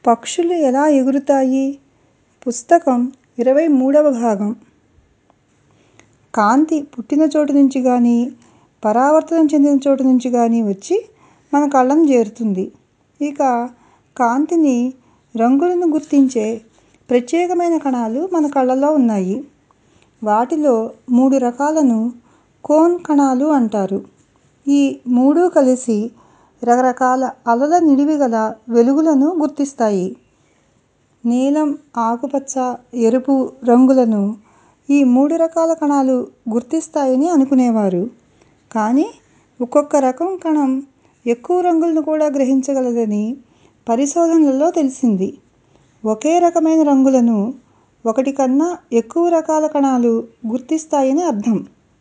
పక్షులు ఎలా ఎగురుతాయి పుస్తకం ఇరవై మూడవ భాగం కాంతి పుట్టిన చోటు నుంచి గానీ పరావర్తనం చెందిన చోటు నుంచి గానీ వచ్చి మన కళ్ళను చేరుతుంది ఇక కాంతిని రంగులను గుర్తించే ప్రత్యేకమైన కణాలు మన కళ్ళలో ఉన్నాయి వాటిలో మూడు రకాలను కోన్ కణాలు అంటారు ఈ మూడూ కలిసి రకరకాల అలల నిడివి గల వెలుగులను గుర్తిస్తాయి నీలం ఆకుపచ్చ ఎరుపు రంగులను ఈ మూడు రకాల కణాలు గుర్తిస్తాయని అనుకునేవారు కానీ ఒక్కొక్క రకం కణం ఎక్కువ రంగులను కూడా గ్రహించగలదని పరిశోధనలలో తెలిసింది ఒకే రకమైన రంగులను ఒకటి కన్నా ఎక్కువ రకాల కణాలు గుర్తిస్తాయని అర్థం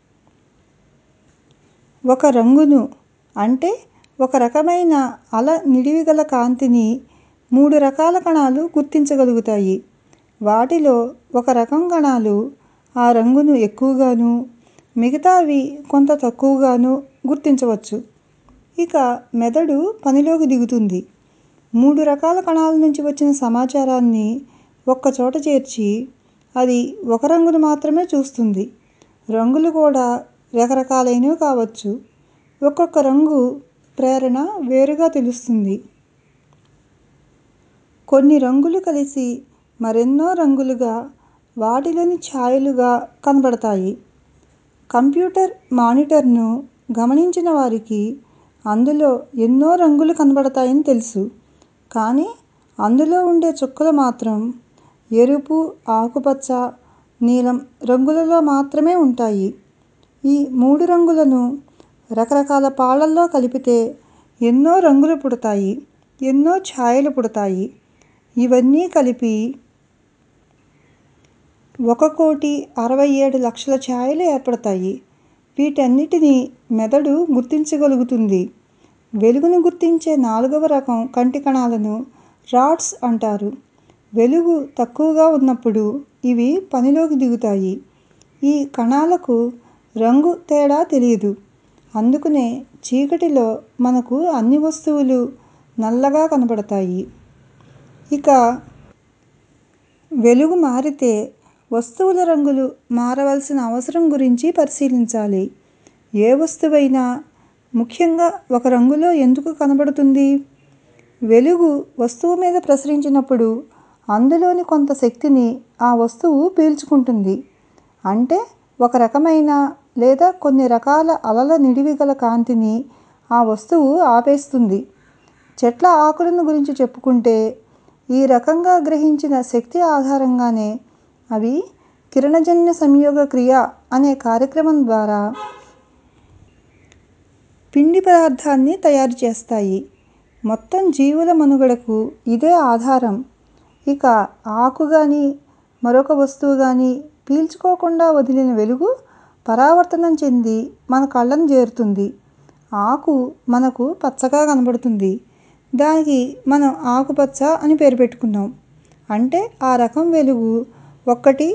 ఒక రంగును అంటే ఒక రకమైన అల నిడివి గల కాంతిని మూడు రకాల కణాలు గుర్తించగలుగుతాయి వాటిలో ఒక రకం కణాలు ఆ రంగును ఎక్కువగానూ మిగతావి కొంత తక్కువగానూ గుర్తించవచ్చు ఇక మెదడు పనిలోకి దిగుతుంది మూడు రకాల కణాల నుంచి వచ్చిన సమాచారాన్ని ఒక్కచోట చేర్చి అది ఒక రంగును మాత్రమే చూస్తుంది రంగులు కూడా రకరకాలైనవి కావచ్చు ఒక్కొక్క రంగు ప్రేరణ వేరుగా తెలుస్తుంది కొన్ని రంగులు కలిసి మరెన్నో రంగులుగా వాటిలోని ఛాయలుగా కనబడతాయి కంప్యూటర్ మానిటర్ను గమనించిన వారికి అందులో ఎన్నో రంగులు కనబడతాయని తెలుసు కానీ అందులో ఉండే చుక్కలు మాత్రం ఎరుపు ఆకుపచ్చ నీలం రంగులలో మాత్రమే ఉంటాయి ఈ మూడు రంగులను రకరకాల పాళ్ళల్లో కలిపితే ఎన్నో రంగులు పుడతాయి ఎన్నో ఛాయలు పుడతాయి ఇవన్నీ కలిపి ఒక కోటి అరవై ఏడు లక్షల ఛాయలు ఏర్పడతాయి వీటన్నిటినీ మెదడు గుర్తించగలుగుతుంది వెలుగును గుర్తించే నాలుగవ రకం కంటి కణాలను రాడ్స్ అంటారు వెలుగు తక్కువగా ఉన్నప్పుడు ఇవి పనిలోకి దిగుతాయి ఈ కణాలకు రంగు తేడా తెలియదు అందుకనే చీకటిలో మనకు అన్ని వస్తువులు నల్లగా కనబడతాయి ఇక వెలుగు మారితే వస్తువుల రంగులు మారవలసిన అవసరం గురించి పరిశీలించాలి ఏ వస్తువైనా ముఖ్యంగా ఒక రంగులో ఎందుకు కనబడుతుంది వెలుగు వస్తువు మీద ప్రసరించినప్పుడు అందులోని కొంత శక్తిని ఆ వస్తువు పీల్చుకుంటుంది అంటే ఒక రకమైన లేదా కొన్ని రకాల అలల నిడివి గల కాంతిని ఆ వస్తువు ఆపేస్తుంది చెట్ల ఆకులను గురించి చెప్పుకుంటే ఈ రకంగా గ్రహించిన శక్తి ఆధారంగానే అవి కిరణజన్య సంయోగ క్రియ అనే కార్యక్రమం ద్వారా పిండి పదార్థాన్ని తయారు చేస్తాయి మొత్తం జీవుల మనుగడకు ఇదే ఆధారం ఇక ఆకు గానీ మరొక వస్తువు గానీ పీల్చుకోకుండా వదిలిన వెలుగు పరావర్తనం చెంది మన కళ్ళను చేరుతుంది ఆకు మనకు పచ్చగా కనబడుతుంది దానికి మనం ఆకుపచ్చ అని పేరు పెట్టుకున్నాం అంటే ఆ రకం వెలుగు ఒక్కటి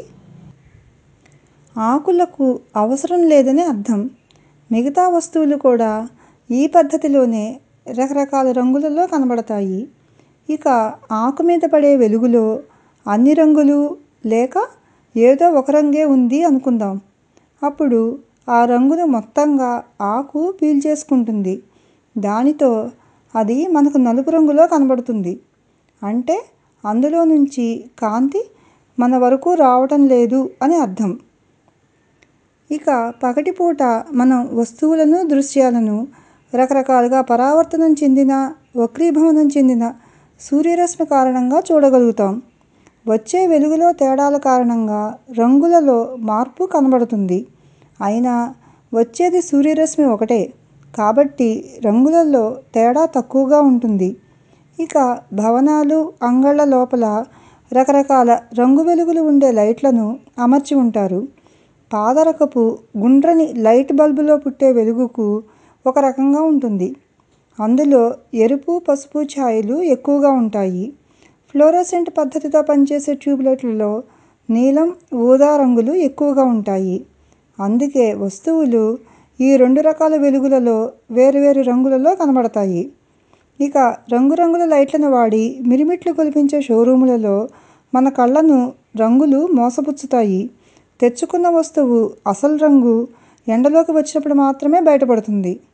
ఆకులకు అవసరం లేదని అర్థం మిగతా వస్తువులు కూడా ఈ పద్ధతిలోనే రకరకాల రంగులలో కనబడతాయి ఇక ఆకు మీద పడే వెలుగులో అన్ని రంగులు లేక ఏదో ఒక రంగే ఉంది అనుకుందాం అప్పుడు ఆ రంగును మొత్తంగా ఆకు పీల్చేసుకుంటుంది దానితో అది మనకు నలుపు రంగులో కనబడుతుంది అంటే అందులో నుంచి కాంతి మన వరకు రావటం లేదు అని అర్థం ఇక పగటిపూట మనం వస్తువులను దృశ్యాలను రకరకాలుగా పరావర్తనం చెందిన వక్రీభవనం చెందిన సూర్యరశ్మి కారణంగా చూడగలుగుతాం వచ్చే వెలుగులో తేడాల కారణంగా రంగులలో మార్పు కనబడుతుంది అయినా వచ్చేది సూర్యరశ్మి ఒకటే కాబట్టి రంగులలో తేడా తక్కువగా ఉంటుంది ఇక భవనాలు అంగళ్ళ లోపల రకరకాల రంగు వెలుగులు ఉండే లైట్లను అమర్చి ఉంటారు పాదరకపు గుండ్రని లైట్ బల్బులో పుట్టే వెలుగుకు ఒక రకంగా ఉంటుంది అందులో ఎరుపు పసుపు ఛాయలు ఎక్కువగా ఉంటాయి ఫ్లోరోసెంట్ పద్ధతితో పనిచేసే ట్యూబ్లైట్లలో నీలం ఊదా రంగులు ఎక్కువగా ఉంటాయి అందుకే వస్తువులు ఈ రెండు రకాల వెలుగులలో వేరువేరు రంగులలో కనబడతాయి ఇక రంగురంగుల లైట్లను వాడి మిరుమిట్లు గొలిపించే షోరూములలో మన కళ్ళను రంగులు మోసపుచ్చుతాయి తెచ్చుకున్న వస్తువు అసలు రంగు ఎండలోకి వచ్చినప్పుడు మాత్రమే బయటపడుతుంది